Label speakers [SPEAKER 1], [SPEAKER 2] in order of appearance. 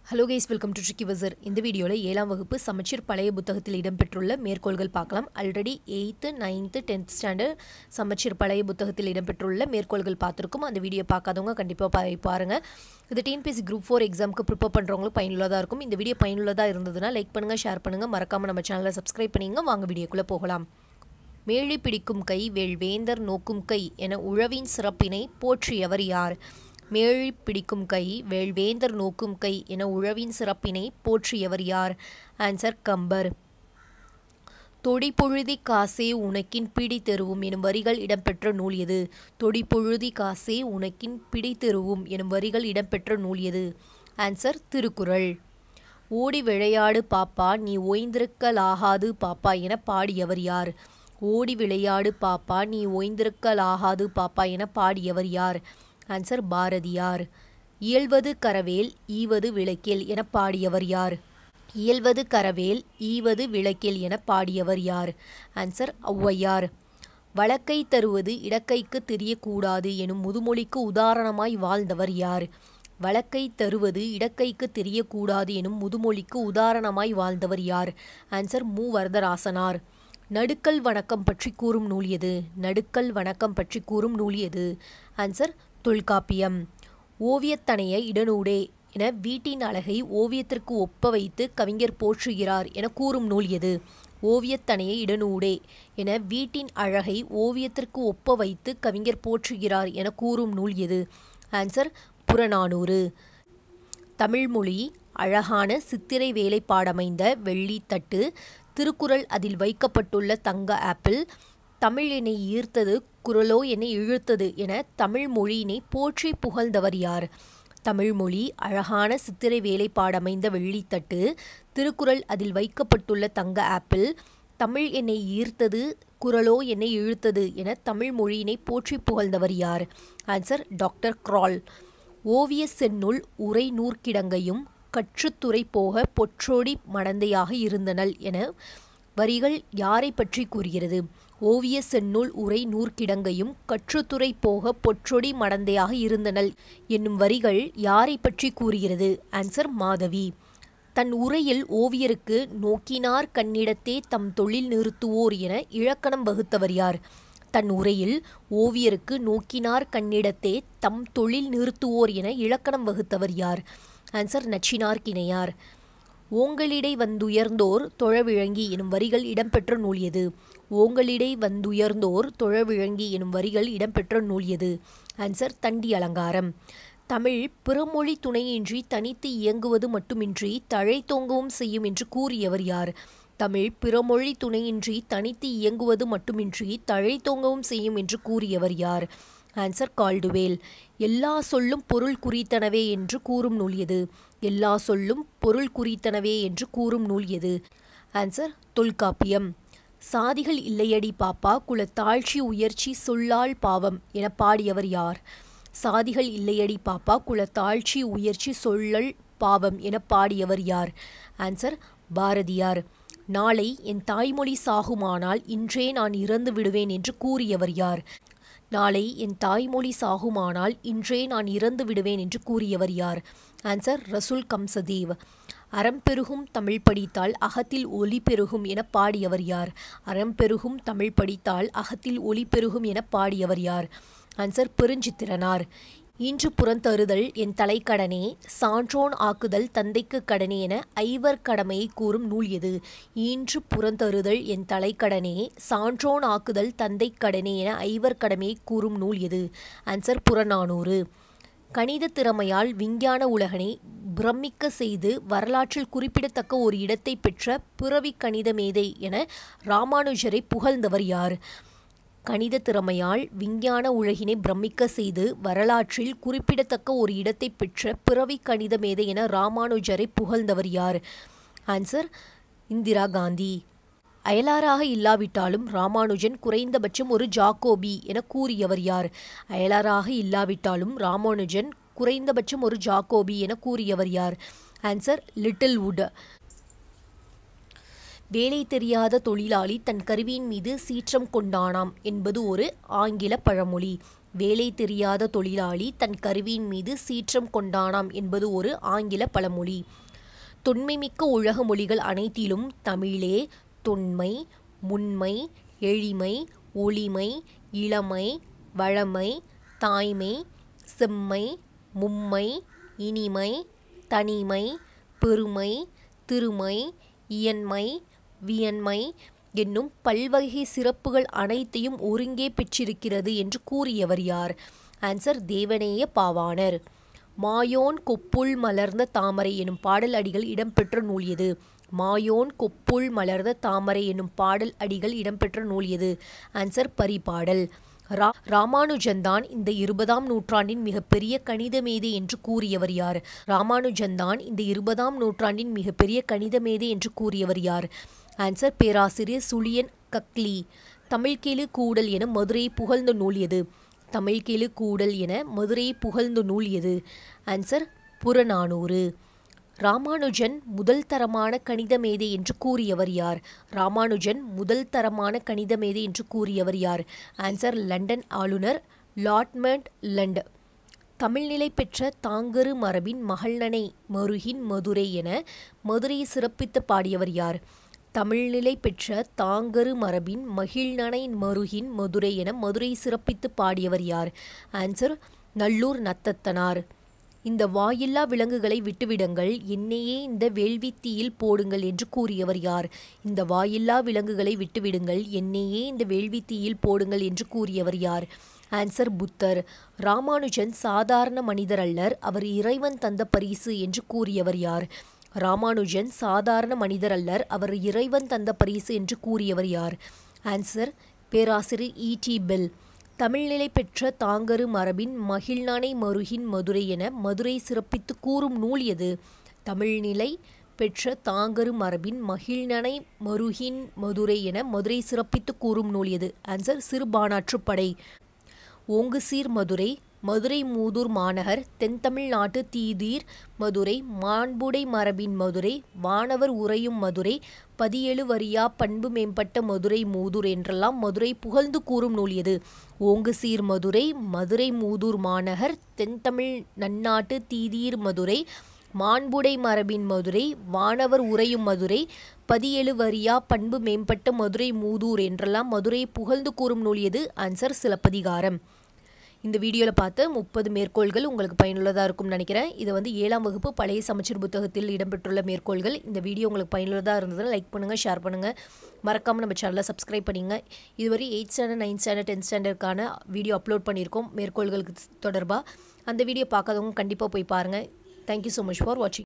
[SPEAKER 1] hello guys welcome to tricky வசர் இந்த வீடியோவில் ஏழாம் வகுப்பு சமச்சீர் பழைய புத்தகத்தில் இடம்பெற்றுள்ள மேற்கோள்கள் பார்க்கலாம் already eighth ninth tenth standard சமச்சீர் பழைய புத்தகத்தில் இடம்பெற்றுள்ள மேற்கோள்கள் பார்த்துருக்கோம் அந்த வீடியோ பார்க்காதவங்க கண்டிப்பாக பா பாருங்கள் இது டிஎன்பிஎஸ்சி குரூப் ஃபோர் எக்ஸாமுக்கு ப்ரிப்பேர் பண்ணுறவங்களுக்கு பயனுள்ளதாக இருக்கும் இந்த வீடியோ பயனுள்ளதாக இருந்ததுன்னா லைக் பண்ணுங்கள் ஷேர் பண்ணுங்கள் மறக்காமல் நம்ம சேனலை சப்ஸ்கிரைப் பண்ணிங்க வாங்க வீடியோக்குள்ளே போகலாம் மேழி பிடிக்கும் கை வேள் வேந்தர் நோக்கும் கை என உழவின் சிறப்பினை போற்றியவர் யார் மேழி பிடிக்கும் கை வேள்வேந்தர் நோக்கும் கை என உழவின் சிறப்பினை போற்றியவர் யார் ஆன்சர் கம்பர் தொடிப்பொழுதி காசே உனக்கின் பிடி தெருவும் எனும் வரிகள் இடம்பெற்ற நூல் எது தொடிப்பொழுதி காசே உனக்கின் பிடி தெருவும் எனும் வரிகள் இடம்பெற்ற நூல் எது ஆன்சர் திருக்குறள் ஓடி விளையாடு பாப்பா நீ ஓய்ந்திருக்கலாகாது பாப்பா என பாடியவர் யார் ஓடி விளையாடு பாப்பா நீ ஓய்ந்திருக்கலாகாது பாப்பா என பாடியவர் யார் ஆன்சர் பாரதியார் இயல்வது கரவேல் ஈவது விளக்கில் என பாடியவர் யார் இயல்வது கரவேல் ஈவது விளக்கில் என பாடியவர் யார் ஆன்சர் ஔவையார் வழக்கை தருவது இடக்கைக்கு தெரியக்கூடாது எனும் முதுமொழிக்கு உதாரணமாய் வாழ்ந்தவர் யார் வழக்கை தருவது இடக்கைக்கு தெரியக்கூடாது எனும் முதுமொழிக்கு உதாரணமாய் வாழ்ந்தவர் யார் ஆன்சர் மு வரதராசனார் நடுக்கல் வணக்கம் பற்றி கூறும் நூல் எது நடுக்கல் வணக்கம் பற்றி கூறும் நூல் எது ஆன்சர் தொல்காப்பியம் ஓவியத்தனைய இடனூடே என வீட்டின் அழகை ஓவியத்திற்கு ஒப்ப வைத்து கவிஞர் போற்றுகிறார் என கூறும் நூல் எது ஓவியத்தனைய இடனூடே என வீட்டின் அழகை ஓவியத்திற்கு ஒப்ப வைத்து கவிஞர் போற்றுகிறார் என கூறும் நூல் எது ஆன்சர் புறநானூறு தமிழ்மொழி அழகான சித்திரை வேலைப்பாடமைந்த வெள்ளித்தட்டு திருக்குறள் அதில் வைக்கப்பட்டுள்ள தங்க ஆப்பிள் தமிழ் என்னை ஈர்த்தது குரலோ என்னை இழுத்தது என தமிழ் மொழியினை போற்றி புகழ்ந்தவர் யார் தமிழ்மொழி அழகான சித்திரை வேலைப்பாடமைந்த வெள்ளித்தட்டு திருக்குறள் அதில் வைக்கப்பட்டுள்ள தங்க ஆப்பிள் தமிழ் என்னை ஈர்த்தது குரலோ என்னை இழுத்தது என தமிழ் மொழியினை போற்றி புகழ்ந்தவர் யார் ஆன்சர் டாக்டர் கிரால் ஓவிய செந்நூல் உரை நூற்கிடங்கையும் கற்றுத்துறை போக பொற்றோடி மடந்தையாக இருந்தனள் என வரிகள் யாரை பற்றி கூறுகிறது ஓவிய செந்நூல் உரை நூற்கிடங்கையும் கற்றுத்துறை போக பொற்றொடி மடந்தையாக இருந்தனள் என்னும் வரிகள் யாரை பற்றி கூறுகிறது ஆன்சர் மாதவி தன் உரையில் ஓவியருக்கு நோக்கினார் கண்ணிடத்தே தம் தொழில் நிறுத்துவோர் என இலக்கணம் வகுத்தவர் யார் தன் உரையில் ஓவியருக்கு நோக்கினார் கண்ணிடத்தே தம் தொழில் நிறுத்துவோர் என இலக்கணம் வகுத்தவர் யார் ஆன்சர் நச்சினார் கிணையார் ஓங்களிடை வந்துயர்ந்தோர் தொழவிழங்கி எனும் வரிகள் இடம்பெற்ற நூல் எது ஓங்களிடை வந்துயர்ந்தோர் தொழவிழங்கி எனும் வரிகள் இடம்பெற்ற நூல் எது ஆன்சர் தண்டி அலங்காரம் தமிழ் பிறமொழி துணையின்றி தனித்து இயங்குவது மட்டுமின்றி தழைத்தோங்கவும் செய்யும் என்று கூறியவர் யார் தமிழ் பிறமொழி துணையின்றி தனித்து இயங்குவது மட்டுமின்றி தழைத்தோங்கவும் செய்யும் என்று கூறியவர் யார் ஆன்சர் கால்டுவேல் எல்லா சொல்லும் பொருள் குறித்தனவே என்று கூறும் நூல் எது எல்லா சொல்லும் பொருள் குறித்தனவே என்று கூறும் நூல் எது ஆன்சர் தொல்காப்பியம் சாதிகள் இல்லையடி பாப்பா குல தாழ்ச்சி உயர்ச்சி சொல்லால் பாவம் என பாடியவர் யார் சாதிகள் இல்லையடி பாப்பா குல தாழ்ச்சி உயர்ச்சி சொல்லல் பாவம் என பாடியவர் யார் ஆன்சர் பாரதியார் நாளை என் தாய்மொழி சாகுமானால் இன்றே நான் இறந்து விடுவேன் என்று கூறியவர் யார் நாளை என் தாய்மொழி சாகுமானால் இன்றே நான் இறந்து விடுவேன் என்று கூறியவர் யார் ஆன்சர் ரசூல் கம்சதேவ் அறம் பெருகும் தமிழ் படித்தால் அகத்தில் ஒளி பெருகும் என பாடியவர் யார் அறம் பெருகும் தமிழ் படித்தால் அகத்தில் ஒளி பெருகும் என பாடியவர் யார் ஆன்சர் பெருஞ்சித்திரனார் இன்று புறந்தருதல் என் தலைக்கடனே சான்றோன் ஆக்குதல் தந்தைக்கு கடனே என ஐவர் கடமையை கூறும் நூல் எது ஈன்று புறந்தருதல் என் தலைக்கடனே சான்றோன் ஆக்குதல் தந்தை கடனே என ஐவர் கடமையை கூறும் நூல் எது ஆன்சர் புறநானூறு கணித திறமையால் விஞ்ஞான உலகனை பிரமிக்க செய்து வரலாற்றில் குறிப்பிடத்தக்க ஒரு இடத்தை பெற்ற பிறவி கணித மேதை என ராமானுஜரை புகழ்ந்தவர் யார் கணித திறமையால் விஞ்ஞான உலகினை பிரமிக்க செய்து வரலாற்றில் குறிப்பிடத்தக்க ஒரு இடத்தை பெற்ற பிறவி கணித மேதை என ராமானுஜரை புகழ்ந்தவர் யார் ஆன்சர் இந்திரா காந்தி அயலாராக இல்லாவிட்டாலும் ராமானுஜன் குறைந்தபட்சம் ஒரு ஜாக்கோபி என கூறியவர் யார் அயலாராக இல்லாவிட்டாலும் ராமானுஜன் குறைந்தபட்சம் ஒரு ஜாக்கோபி என கூறியவர் யார் ஆன்சர் லிட்டில் வுட் வேலை தெரியாத தொழிலாளி தன் கருவியின் மீது சீற்றம் கொண்டானாம் என்பது ஒரு ஆங்கில பழமொழி வேலை தெரியாத தொழிலாளி தன் கருவியின் மீது சீற்றம் கொண்டானாம் என்பது ஒரு ஆங்கில பழமொழி தொன்மைமிக்க உலக மொழிகள் அனைத்திலும் தமிழே தொன்மை முன்மை எளிமை ஒளிமை இளமை வழமை தாய்மை செம்மை மும்மை இனிமை தனிமை பெருமை திருமை இயன்மை வியன்மை என்னும் பல்வகை சிறப்புகள் அனைத்தையும் ஒருங்கே பெற்றிருக்கிறது என்று கூறியவர் யார் ஆன்சர் தேவநேய பாவாணர் மாயோன் கொப்புள் மலர்ந்த தாமரை எனும் பாடல் அடிகள் இடம்பெற்ற நூல் எது மாயோன் கொப்புள் மலர்ந்த தாமரை எனும் பாடல் அடிகள் இடம்பெற்ற நூல் எது ஆன்சர் பரிபாடல் ரா ராமானுஜன்தான் இந்த இருபதாம் நூற்றாண்டின் மிகப்பெரிய கணித மேதை என்று கூறியவர் யார் ராமானுஜன்தான் இந்த இருபதாம் நூற்றாண்டின் மிகப்பெரிய கணித மேதை என்று கூறியவர் யார் ஆன்சர் பேராசிரியர் சுழியன் கக்லி தமிழ்கேளு கூடல் என மதுரை புகழ்ந்த நூல் எது தமிழ்கேளு கூடல் என மதுரை புகழ்ந்த நூல் எது ஆன்சர் புறநானூறு ராமானுஜன் முதல் தரமான கணித மேதை என்று கூறியவர் யார் ராமானுஜன் முதல் தரமான கணித மேதை என்று கூறியவர் யார் ஆன்சர் லண்டன் ஆளுநர் லார்ட்மண்ட் லண்ட் தமிழ்நிலை பெற்ற தாங்கரு மரபின் மகள்நனை மருகின் மதுரை என மதுரையை சிறப்பித்து பாடியவர் யார் தமிழ்நிலை பெற்ற தாங்கரு மரபின் மகிழ்நனை மருகின் மதுரை என மதுரை சிறப்பித்து பாடியவர் யார் ஆன்சர் நல்லூர் நத்தத்தனார் இந்த வாயில்லா விலங்குகளை விட்டுவிடுங்கள் என்னையே இந்த வேள்வித்தீயில் போடுங்கள் என்று கூறியவர் யார் இந்த வாயில்லா விலங்குகளை விட்டுவிடுங்கள் என்னையே இந்த வேள்வித்தீயில் போடுங்கள் என்று கூறியவர் யார் ஆன்சர் புத்தர் ராமானுஜன் சாதாரண மனிதர் அல்லர் அவர் இறைவன் தந்த பரிசு என்று கூறியவர் யார் ராமானுஜன் சாதாரண மனிதர் அல்லர் அவர் இறைவன் தந்த பரிசு என்று கூறியவர் யார் ஆன்சர் பேராசிரியர் இ டி பெல் தமிழ்நிலை பெற்ற தாங்கரு மரபின் மகிழ்நானை மருகின் மதுரை என மதுரை சிறப்பித்து கூறும் நூல் எது தமிழ்நிலை பெற்ற தாங்கரு மரபின் மகிழ்நனை மருகின் மதுரை என மதுரை சிறப்பித்து கூறும் நூல் எது ஆன்சர் சிறுபானாற்றுப்படை ஓங்கு சீர் மதுரை மதுரை மூதூர் மாநகர் தென்தமிழ்நாட்டு தீதீர் மதுரை மாண்புடை மரபின் மதுரை வானவர் உறையும் மதுரை பதியேழு வரியா பண்பு மேம்பட்ட மதுரை மூதூர் என்றெல்லாம் மதுரை புகழ்ந்து கூறும் நூல் எது ஓங்கு சீர் மதுரை மதுரை மூதூர் மாநகர் தென்தமிழ் நன்னாட்டு தீதீர் மதுரை மாண்புடை மரபின் மதுரை வானவர் உறையும் மதுரை பதியேழு வரியா பண்பு மேம்பட்ட மதுரை மூதூர் என்றெல்லாம் மதுரை புகழ்ந்து கூறும் நூல் எது ஆன்சர் சிலப்பதிகாரம் இந்த வீடியோவில் பார்த்த முப்பது மேற்கோள்கள் உங்களுக்கு பயனுள்ளதாக இருக்கும்னு நினைக்கிறேன் இது வந்து ஏழாம் வகுப்பு பழைய சமச்சீர் புத்தகத்தில் இடம்பெற்றுள்ள மேற்கோள்கள் இந்த வீடியோ உங்களுக்கு பயனுள்ளதாக இருந்ததுன்னா லைக் பண்ணுங்கள் ஷேர் பண்ணுங்கள் மறக்காமல் நம்ம சேனலை சப்ஸ்கிரைப் பண்ணிங்க இதுவரை eight standard ninth standard tenth ஸ்டாண்டர்டுக்கான வீடியோ அப்லோட் பண்ணியிருக்கோம் மேற்கோள்களுக்கு தொடர்பாக அந்த வீடியோ பார்க்காதவங்க கண்டிப்பாக போய் பாருங்கள் தேங்க்யூ ஸோ மச் ஃபார் வாட்சிங்